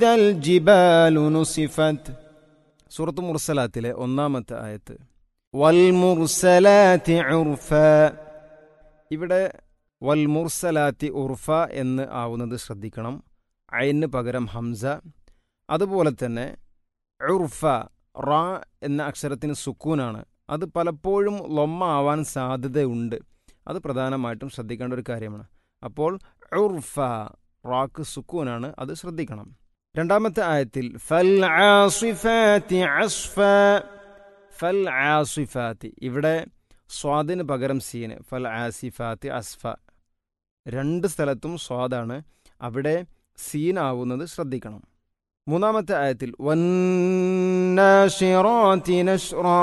الجبال نصفت സൂറത്ത് മുർസലാത്തിലെ ഒന്നാമത്തെ ആയത്ത് വൽ മുർസലാത്തി ഉർഫ ഇവിടെ വൽ മുർസലാത്തി ഉർഫ എന്ന് ആവുന്നത് ശ്രദ്ധിക്കണം അയിന് പകരം ഹംസ അതുപോലെ തന്നെ ഉർഫ റാ എന്ന അക്ഷരത്തിന് സുക്കൂനാണ് അത് പലപ്പോഴും ലൊമ്മ ആവാൻ സാധ്യതയുണ്ട് അത് പ്രധാനമായിട്ടും ശ്രദ്ധിക്കേണ്ട ഒരു കാര്യമാണ് അപ്പോൾ ഉർഫ റാക്ക് സുക്കൂനാണ് അത് ശ്രദ്ധിക്കണം രണ്ടാമത്തെ ആയത്തിൽ ഫൽ ആസിഫാത്തി അസ്ഫ ഫൽ ആസിഫാത്തി ഇവിടെ സ്വാദിന് പകരം സീന് ഫൽ ആസിഫാത്തി അസ്ഫ രണ്ട് സ്ഥലത്തും സ്വാദാണ് അവിടെ സീനാവുന്നത് ശ്രദ്ധിക്കണം മൂന്നാമത്തെ ആയത്തിൽ വന്നാശിറാത്തി നശ്റാ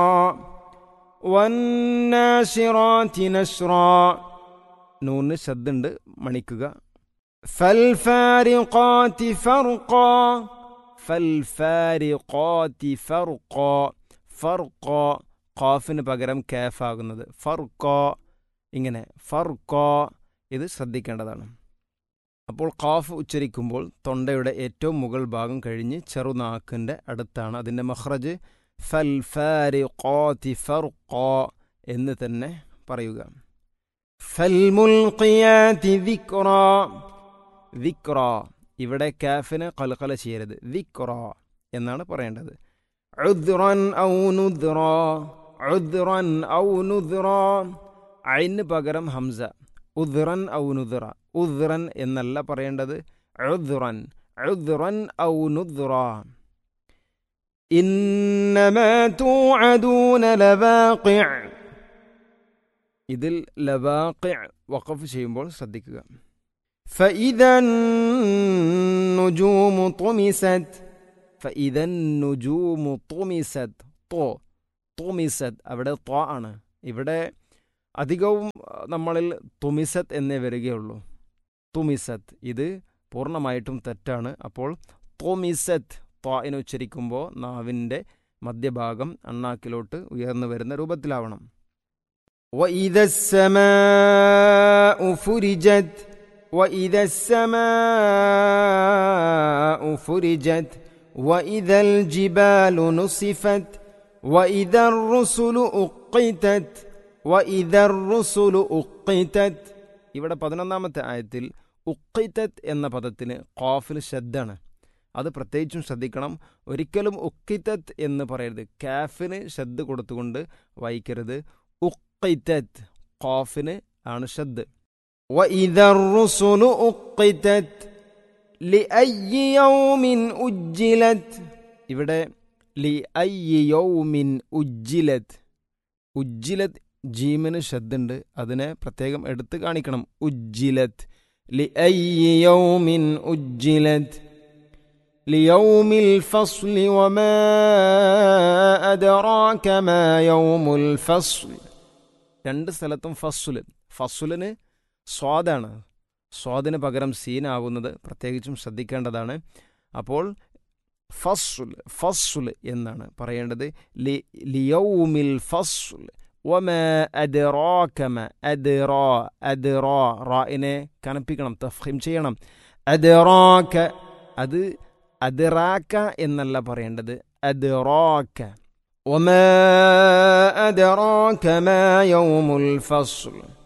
വന്നാശിറാത്തി നശ്റാ നൂന്ന് ശബ്ദുണ്ട് മണിക്കുക فالفارقات فرقا فالفارقات فرقا فرق ഖാഫിന് പകരം കാഫ് ആകുന്നത് ഫർക്ക ഇങ്ങനെ ഫർക്ക ഇത് ശ്രദ്ധിക്കേണ്ടതാണ് അപ്പോൾ ഖാഫ് ഉച്ചരിക്കുമ്പോൾ തൊണ്ടയുടെ ഏറ്റവും മുകൾ ഭാഗം കഴിഞ്ഞ് ചെറുനാക്കിൻ്റെ അടുത്താണ് അതിൻ്റെ മഹ്റജ് ഫൽ ഫാരിഖാതി ഫർഖ എന്ന് തന്നെ പറയുക ഫൽ മുൽഖിയാതി ദിക്റ ദിക്റ ഇവിടെ കാഫിന് കൽക്കല ചെയ്യരുത് ദിക്റ എന്നാണ് പറയേണ്ടത് ഉദ്റൻ ഔ നുദ്റ ഉദ്റൻ ഔ നുദ്റ അയിന് പകരം ഹംസ ഉദ്റൻ ഔ നുദ്റ ഉദ്റൻ എന്നല്ല പറയേണ്ടത് ഉദ്റൻ ഉദ്റൻ ഔ നുദ്റ إنما توعدون لواقع ഇതിൽ ലവാഖി വഖഫ് ചെയ്യുമ്പോൾ ശ്രദ്ധിക്കുക فإذا النجوم طمست فإذا النجوم طمست طو طمست അവിടെ ത ആണ് ഇവിടെ അധികവും നമ്മളിൽ തുമിസത്ത് എന്നേ വരികയുള്ളൂ തുമിസത്ത് ഇത് പൂർണ്ണമായിട്ടും തെറ്റാണ് അപ്പോൾ തോമിസത്ത് ത്വായിന് ഉച്ചരിക്കുമ്പോൾ നാവിൻ്റെ മധ്യഭാഗം അണ്ണാക്കിലോട്ട് ഉയർന്നു വരുന്ന രൂപത്തിലാവണം وإذا السماء فرجت وإذا السماء فرجت وإذا الجبال نصفت وإذا الرسل أقتت وإذا الرسل أقتت ഇവിടെ പതിനൊന്നാമത്തെ ആയത്തിൽ ഉക്കിത്തത്ത് എന്ന പദത്തിന് ഖാഫിൽ ശബ്ദാണ് അത് പ്രത്യേകിച്ചും ശ്രദ്ധിക്കണം ഒരിക്കലും ഉക്കിത്തത്ത് എന്ന് പറയരുത് കാഫിന് ശബ്ദ് കൊടുത്തുകൊണ്ട് വായിക്കരുത് ഉക്കിത്തത്ത് ഖാഫിന് ആണ് ശബ്ദ് وإذا الرسل أقتت لأي يوم أجلت ഇവിടെ ലി ഐ യൗമിൻ ഉജ്ജിലത് ഉജ്ജിലത് ജീമിന് ശബ്ദുണ്ട് അതിനെ പ്രത്യേകം എടുത്ത് കാണിക്കണം ഉജ്ജിലത് ലി ഐ യൗമിൻ ഉജ്ജിലത് ليوم الفصل وما أدراك ما يوم الفصل രണ്ട് സ്ഥലത്തും ഫസുല് ഫസുലിന് സ്വാദാണ് സ്വാദിന് പകരം സീനാവുന്നത് പ്രത്യേകിച്ചും ശ്രദ്ധിക്കേണ്ടതാണ് അപ്പോൾ ഫസുൽ ഫസുൽ എന്നാണ് പറയേണ്ടത് ലി ലിയൗമിൽ ഫസുൽ വമ അദ്റാകമ അദ്റാ അദ്റാ റായിനെ കനപ്പിക്കണം തഫ്ഹിം ചെയ്യണം അദ്റാക അത് അദ്റാക എന്നല്ല പറയേണ്ടത് അദ്റാക وما أدراك ما يوم الفصل